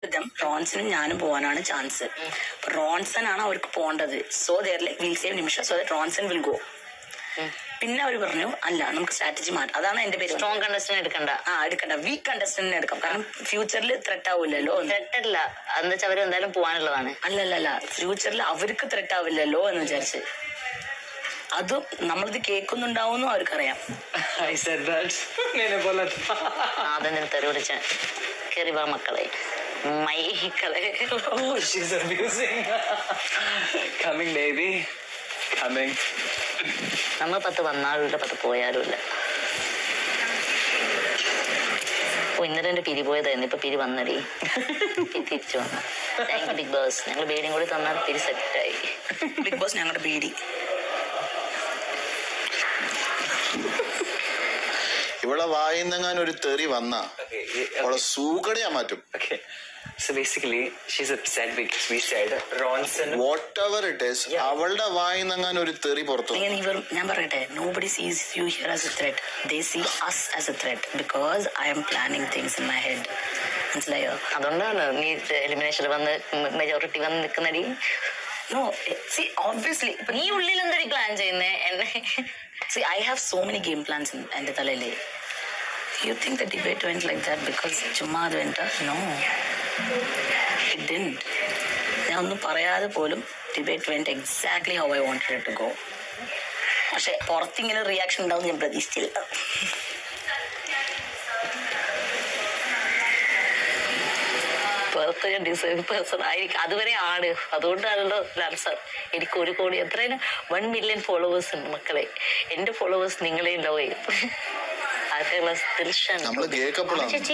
them റോൺസനും ഞാനും പോകാനാണ് chance Ronson ആണ് അവർക്ക് പോകേണ്ടത് so there like will save നിമിഷം so that Ronson will go പിന്നെ അവർ പറഞ്ഞു അല്ല നമുക്ക് സ്ട്രാറ്റജി മാറ്റാം അതാണ് എന്റെ പേര് സ്ട്രോങ് കണ്ടസ്റ്റന്റ് എടുക്കണ്ട ആ എടുക്കണ്ട വീക്ക് കണ്ടസ്റ്റന്റിനെ എടുക്കാം കാരണം ഫ്യൂച്ചറിൽ ത്രെട്ട് ആവില്ലല്ലോ എന്ന്. തെറ്റല്ല എന്താ വെച്ചാൽ അവര് എന്തായാലും പോവാനുള്ളതാണ് അല്ലല്ലല്ല ഫ്യൂച്ചറിൽ അവർക്ക് ത്രെട്ട് ആവില്ലല്ലോ എന്ന് വിചാരിച്ച് അതും നമ്മളിത് കേൾക്കുന്നുണ്ടാവും അവർക്കറിയാം I said that. मैंने बोला था. ആദ്യം തെറി വിളിച്ച കയറി വാ മക്കളെ മൈക്കളെ Oh, she's abusing. Coming, baby. Coming. നമ്മൾ പത്ത് വന്നാലുമില്ല പത്ത് പോയാലുമില്ല ഓ ഇന്നലെ എന്റെ പിരി പോയതായിരുന്നു ഇപ്പൊ പിരി വന്നടി പിരി തിരിച്ചു വന്നു താങ്ക് യു ബിഗ് ബോസ് ഞങ്ങൾ ബേഡിയും കൂടി തന്നാൽ പിരി സെറ്റായി ബിഗ് ബോസ് ഞങ്ങളുടെ പേടി ഇവിടെ വായിന്നെങ്ങാൻ ഒരു തെറി വന്ന Okay, yeah, അവളെ okay. സൂക്കടിയാ മാറ്റും okay. So basically, she's upset because we said Ronson. Whatever it is Yeah. അവളുടെ വായിന്നെങ്ങാൻ ഒരു തെറി പുറത്തു ഇങ്ങനെ ഇവർ ഞാൻ പറയട്ടെ nobody sees you here as a thread they see us as a thread because I'm planning things in my head മനസ്സിലായോ അതുകൊണ്ടാണ് നീ എലിമിനേഷൻ വന്ന് മെജോറിറ്റി വന്ന് നിൽക്കുന്നടി നോ സി ഓബ്വിയസ്ലി നീ ഉള്ളിൽ എന്തടി പ്ലാൻ ചെയ്യുന്നേ എന്നെ see I have so many game plans എൻ്റെ തലയിൽ you think the debate went like that because ചുമ്മാ അത് വേണ്ട നോ ഇറ്റ് ഡിൻറ്റ് ഞാൻ ഒന്നും പറയാതെ പോലും debate went exactly how I wanted to go പക്ഷെ പുറത്തിങ്ങനെ റിയാക്ഷൻ ഉണ്ടാവും ഞാൻ പ്രതീക്ഷിച്ചില്ല പുറത്ത് ഞാൻ ഡിസേർവ് പേഴ്സൺ ആയിരിക്കും അതുവരെ ആണ് അതുകൊണ്ടാണല്ലോ ലാൻസർ എനിക്ക് ഒരു കോടി എത്രയാണ് വൺ മില്യൺ ഫോളോവേഴ്സ് ഉണ്ട് മക്കളെ എന്റെ ഫോളോവേഴ്സ് നിങ്ങളെയും ലവ് ചെയ്യും ആദ്യത്തെ ക്ലാസ് ദിൽഷൻ നമ്മള് gay couple ആണ്. ചേച്ചി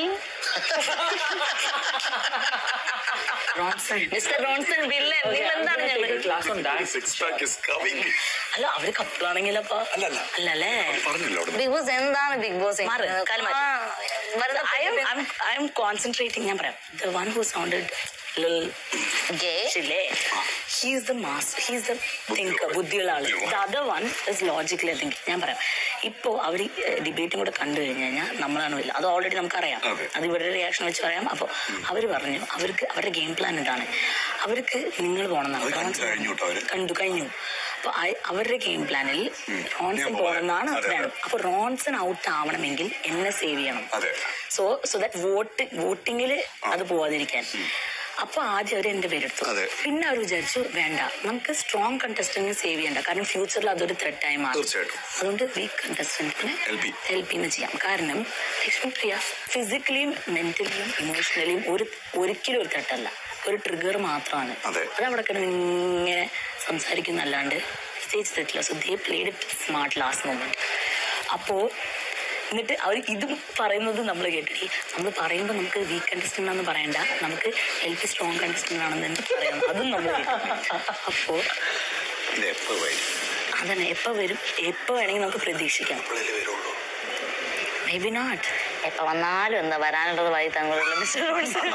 റോൺസൺ മിസ്റ്റർ റോൺസൺ വില്ലൻ നിങ്ങൾ എന്താണ് ഞങ്ങൾ Class on that. Six pack is coming അല്ല അവര് കപ്പിളാണെങ്കിലപ്പോ അല്ലല്ല. അല്ലല്ലേ പറഞ്ഞില്ല അവിടെ ബിഗ് ബോസ് എന്താണ് ബിഗ് ബോസ് മാറ്, കാല് മാറ്റ്. I am, I'm, I'm concentrating. ഞാൻ പറയാം the one who sounded little gay ചില്ലേ he is the master he is the thinker ബുദ്ധിയുള്ള ആള് the other one is logically thinking ഞാൻ പറയാം ഇപ്പോ അവർ ഡിബേറ്റും കൂടെ കണ്ടു കഴിഞ്ഞു കഴിഞ്ഞാൽ നമ്മളാണ് വരില്ല അത് ഓൾറെഡി നമുക്കറിയാം അതെ. അത് ഇവരുടെ റിയാക്ഷൻ വെച്ച് പറയാം അപ്പോൾ അവർ പറഞ്ഞു അവർക്ക് അവരുടെ ഗെയിം പ്ലാൻ ഇതാണ് അവർക്ക് നിങ്ങൾ പോകണം അത് കണ്ടു കഴിഞ്ഞു കേട്ടോ അവര്. കണ്ടു കഴിഞ്ഞു അപ്പൊ അയ- അവരുടെ ഗെയിം പ്ലാനിൽ റോൺസൺ ഞാൻ പോകണമെന്നാണ് അതെ, അതെ. വേണം അപ്പൊ റോൺസൺ ഔട്ട് ആവണമെങ്കിൽ എന്നെ സേവ് ചെയ്യണം അതെ. സോ സോ ദാറ്റ് വോട്ട് വോട്ടിങ്ങിൽ അത് പോവാതിരിക്കാൻ അപ്പൊ ആദ്യം അവർ എന്റെ പേരെടുത്തു അതെ. പിന്നെ അവർ വിചാരിച്ചു വേണ്ട നമുക്ക് സ്ട്രോങ് കണ്ടസ്റ്റന്റിനെ സേവ് ചെയ്യണ്ട കാരണം ഫ്യൂച്ചറിൽ അതൊരു ത്രെട്ടായി മാറും തീർച്ചയായിട്ടും. അതുകൊണ്ട് വീക്ക് കണ്ടസ്റ്റന്റിനെ LP. ഹെൽപ്പ് ചെയ്യുന്ന ചെയ്യാം കാരണം ലക്ഷ്മിപ്രിയ ഫിസിക്കലിയും മെന്റലിയും ഇമോഷണലിയും ഒരു ഒരിക്കലും ഒരു ത്രെട്ടല്ല ഒരു ട്രിഗർ മാത്രമാണ് അതെ. അത് അവിടെ കിടന്ന് ഇങ്ങനെ സംസാരിക്കുന്നല്ലാണ്ട് സ്റ്റേജ് തെറ്റില്ല so they played smart last moment അപ്പോ എന്നിട്ട് അവർ ഇതും പറയുന്നത് നമ്മൾ കേട്ടിട്ട് നമ്മൾ പറയുമ്പോൾ നമുക്ക് വീക്ക് കണ്ടസ്റ്റന്റ് ആണെന്ന് പറയണ്ട നമുക്ക് ഹെൽപ്പ് സ്ട്രോങ് കണ്ടസ്റ്റന്റ് ആണെന്ന് തന്നെ പറയണം അതും നമ്മൾ കേട്ടു അപ്പോ ഇത് എപ്പോ വരും അതന്നെ എപ്പോ വരും എപ്പോ വേണമെങ്കിൽ നമുക്ക് പ്രതീക്ഷിക്കാം ഇപ്പോഴല്ലേ വരുള്ളൂ മേ ബി നോട്ട് എപ്പൊ വന്നാലും എന്താ വരാനുള്ളത് വഴി തങ്ങളുള്ള മിസ്റ്റർ റോൺസൺ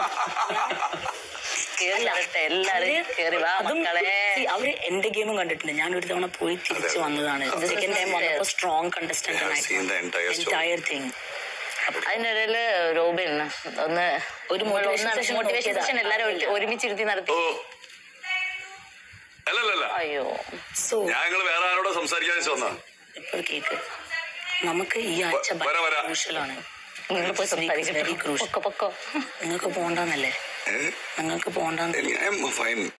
കേറി വരട്ടെ എല്ലാരും കേറി വാ അതും മക്കളെ see, അവര് എന്റെ ഗെയിമും കണ്ടിട്ടുണ്ട് ഞാൻ ഒരു തവണ പോയി തിരിച്ചു വന്നതാണ് സെക്കൻഡ് ടൈം വന്നപ്പോ strong contestant I have seen the entire story. Entire thing അതിനിടയില് റോബിൻ ഒന്ന് ഒരു motivation session മോട്ടിവേഷൻ നോക്കിയതാ. സെഷൻ എല്ലാരും ഒരു- ഒരുമിച്ചിരുത്തി നടത്തി ഓ അല്ലല്ലല്ല അയ്യോ സോ ഞങ്ങൾ വേറെ ആരോടെ സംസാരിക്കാൻ വന്നാ ഇപ്പോൾ കേക്ക് നമുക്ക് ഈ ആഴ്ച വരാ, വരാ. ക്രൂഷ്യലാണ് നിങ്ങൾ പോയി Very സംസാരിക്കും crucial. പൊക്കോ പൊക്കോ നിങ്ങൾക്ക് പോകണ്ടെന്നല്ലേ ഏഹ് നിങ്ങൾക്ക് പോകണ്ടെന്ന് ഐ എം ഫൈൻ